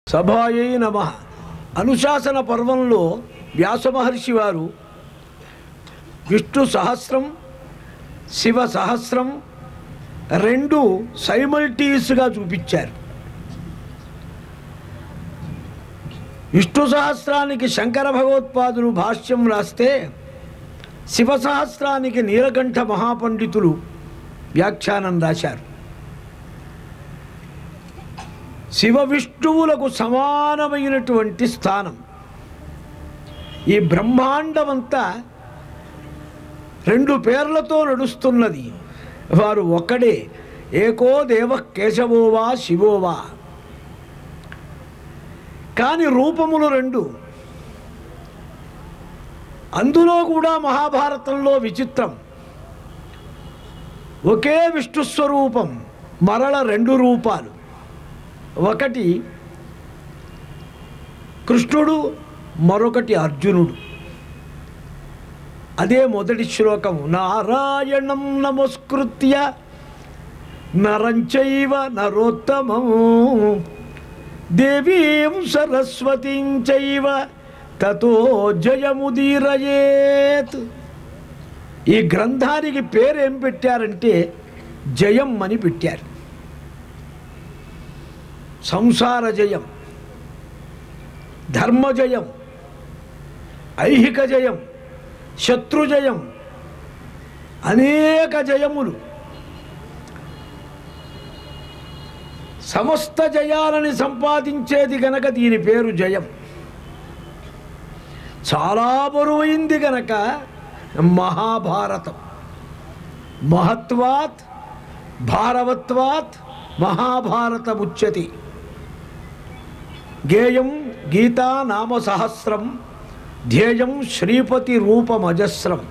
సభాయై నమ అనుశాసన పర్వంలో వ్యాస మహర్షి వారు విష్ణు సహస్రం శివ సహస్రం రెండు సైమల్టీస్గా చూపించారు విష్ణు సహస్రానికి శంకర భగవత్పాదులు భాష్యం రాస్తే శివ సహస్రానికి నీలకంఠ మహాపండితులు వ్యాఖ్యానం రాశారు శివ విష్ణువులకు సమానమైనటువంటి స్థానం ఈ బ్రహ్మాండమంతా రెండు పేర్లతో నడుస్తున్నది వారు ఒక్కడే ఏకో దేవ కేశవోవా శివోవా కానీ రూపములు రెండు అందులో కూడా మహాభారతంలో విచిత్రం ఒకే విష్ణు స్వరూపం మరల రెండు రూపాలు ఒకటి కృష్ణుడు మరొకటి అర్జునుడు అదే మొదటి శ్లోకం నారాయణం నమస్కృత్య నరంచైవ నరోత్తమం దేవీం సరస్వతీం చైవ తతో జయముదీరయేత్ ఈ గ్రంథానికి పేరేం పెట్టారంటే జయం అని పెట్టారు సంసార జయం ధర్మ జయం ఐహిక జయం శత్రు జయం అనేక జయములు సమస్త జయాలని సంపాదించేది గనక దీని పేరు జయం చాలా బరువైంది గనక మహాభారతం మహత్వాత్ భారవత్వాత్ మహాభారతముచ్యతి గేయం గీతా నామ సహస్రం ధ్యేయం శ్రీపతి రూపమజస్రం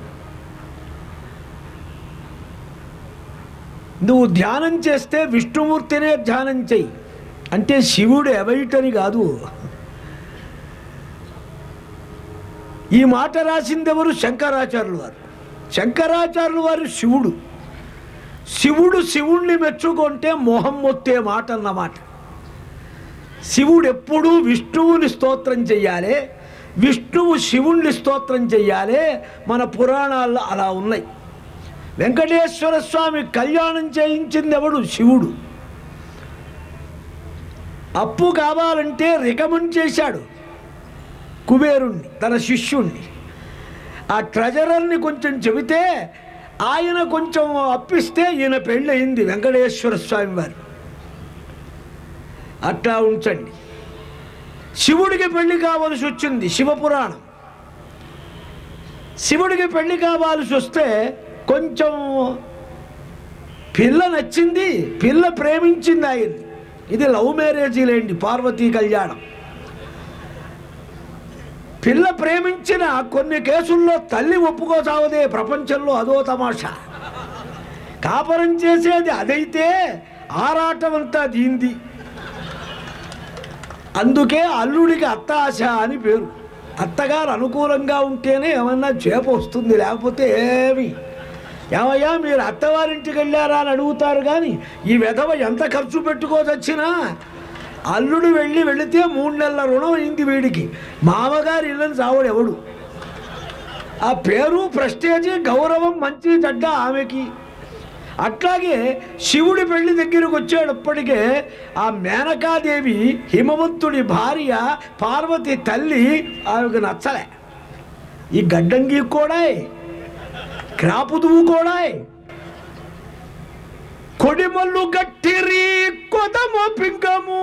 నువ్వు ధ్యానం చేస్తే విష్ణుమూర్తినే ధ్యానం చెయ్యి అంటే శివుడు ఎవైటని కాదు ఈ మాట రాసిందెవరు శంకరాచార్యులు వారు శంకరాచార్యులు వారు శివుడు శివుడు శివుణ్ణి మెచ్చుకుంటే మొహం మొత్తే మాట అన్నమాట శివుడు ఎప్పుడూ విష్ణువుని స్తోత్రం చెయ్యాలి విష్ణువు శివుణ్ణి స్తోత్రం చెయ్యాలి మన పురాణాల్లో అలా ఉన్నాయి వెంకటేశ్వర స్వామి కళ్యాణం చేయించింది ఎవడు శివుడు అప్పు కావాలంటే రికమెండ్ చేశాడు కుబేరుణ్ణి తన శిష్యుణ్ణి ఆ ట్రెజరర్ని కొంచెం చెబితే ఆయన కొంచెం అప్పిస్తే ఈయన పెళ్ళయింది వెంకటేశ్వర స్వామి వారు అట్లా ఉంచండి శివుడికి పెళ్లి కావలసి వచ్చింది శివపురాణం శివుడికి పెళ్లి కావాల్సి వస్తే కొంచెం పిల్ల నచ్చింది పిల్ల ప్రేమించింది ఆయన్ని ఇది లవ్ మ్యారేజీలేండి పార్వతీ కళ్యాణం పిల్ల ప్రేమించిన కొన్ని కేసుల్లో తల్లి ఒప్పుకోసావదే ప్రపంచంలో అదో తమాషా కాపరం చేసేది అదైతే ఆరాటం అంతా దీంది అందుకే అల్లుడికి అత్త ఆశ అని పేరు అత్తగారు అనుకూలంగా ఉంటేనే ఏమన్నా చేప వస్తుంది లేకపోతే ఏమి ఏమయ్యా మీరు అత్తవారింటికి వెళ్ళారా అని అడుగుతారు కానీ ఈ వెధవ ఎంత ఖర్చు పెట్టుకోవచ్చినా అల్లుడు వెళ్ళి వెళితే మూడు నెలల రుణం అయింది వీడికి మామగారు ఇల్లని చావడు ఎవడు ఆ పేరు ప్రెస్టేజీ గౌరవం మంచి చెడ్డ ఆమెకి అట్లాగే శివుడి పెళ్లి దగ్గరకు వచ్చేటప్పటికే ఆ మేనకాదేవి హిమవంతుడి భార్య పార్వతి తల్లి ఆమెకు నచ్చలే ఈ గడ్డంగి కూడా క్రాపుదువు కూడా కొడిమల్లు గట్టిరి కొదమ పింగము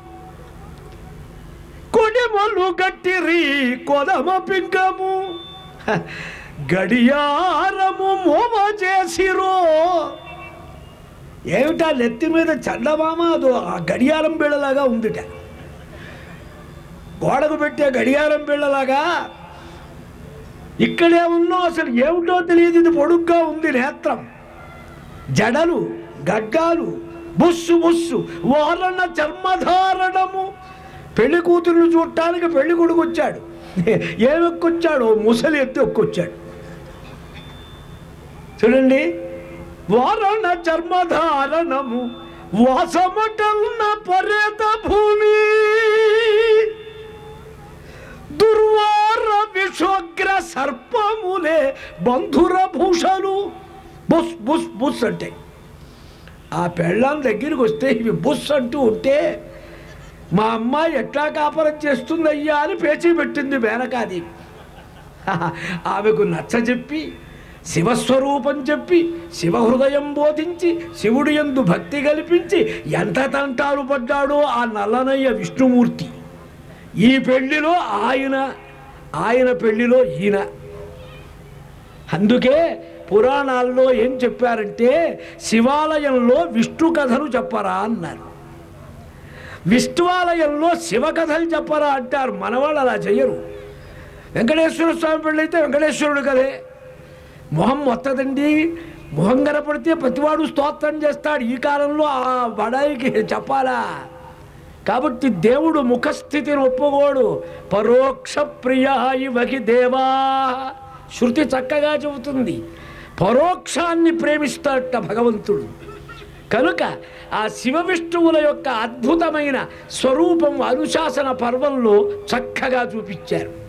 కొడిమల్లు గట్టిరి కొదమ పింగము హ, గడియారము మోమ చేసిరో ఏమిటా నెత్తి మీద చండమామ అదో ఆ గడియారం బిళ్ళలాగా ఉందిట గోడకు పెట్టే గడియారం బిళ్ళలాగా ఇక్కడే ఉన్నో అసలు ఏమిటో తెలియదు ఇది పొడుగ్గా ఉంది నేత్రం జడలు గడ్డాలు బుస్సు బుస్సు వారణ చర్మధారణము పెళ్లి కూతురును చూడటానికి పెళ్లి కొడుకు వచ్చాడు ఏమెక్కొచ్చాడు ముసలి ఎత్తి ఒక్కొచ్చాడు చూడండి వారణ చర్మధారణము వాసమటన్న పర్యత భూమి బంధుర భూషాలు బుస్ బుస్ బుస్ అంటే ఆ పెళ్ళాం దగ్గరికి వస్తే ఇవి బుస్ అంటూ ఉంటే మా అమ్మాయి ఎట్లా కాపరం చేస్తుందయ్యా అని పేచీ పెట్టింది మేనకాది ఆమెకు నచ్చజెప్పి శివస్వరూపం చెప్పి శివహృదయం బోధించి శివుడు ఎందు భక్తి కల్పించి ఎంత తంటాలు పడ్డాడో ఆ నల్లనయ్య విష్ణుమూర్తి ఈ పెళ్లిలో ఆయన ఆయన పెళ్లిలో ఈయన అందుకే పురాణాల్లో ఏం చెప్పారంటే శివాలయంలో విష్ణు కథలు చెప్పరా అన్నారు విష్ణువాలయంలో శివ కథలు చెప్పరా అంటారు మనవాళ్ళు అలా చెయ్యరు వెంకటేశ్వర స్వామి పెళ్ళి అయితే వెంకటేశ్వరుడు కదే మొహం వత్తదండి మొహం కనపడితే ప్రతివాడు స్తోత్రం చేస్తాడు ఈ కాలంలో ఆ బడాయికి చెప్పాలా కాబట్టి దేవుడు ముఖస్థితిని ఒప్పుకోడు పరోక్ష ప్రియ ఇవకి దేవా శృతి చక్కగా చెబుతుంది పరోక్షాన్ని ప్రేమిస్తాడట భగవంతుడు కనుక ఆ శివ విష్ణువుల యొక్క అద్భుతమైన స్వరూపం అనుశాసన పర్వంలో చక్కగా చూపించారు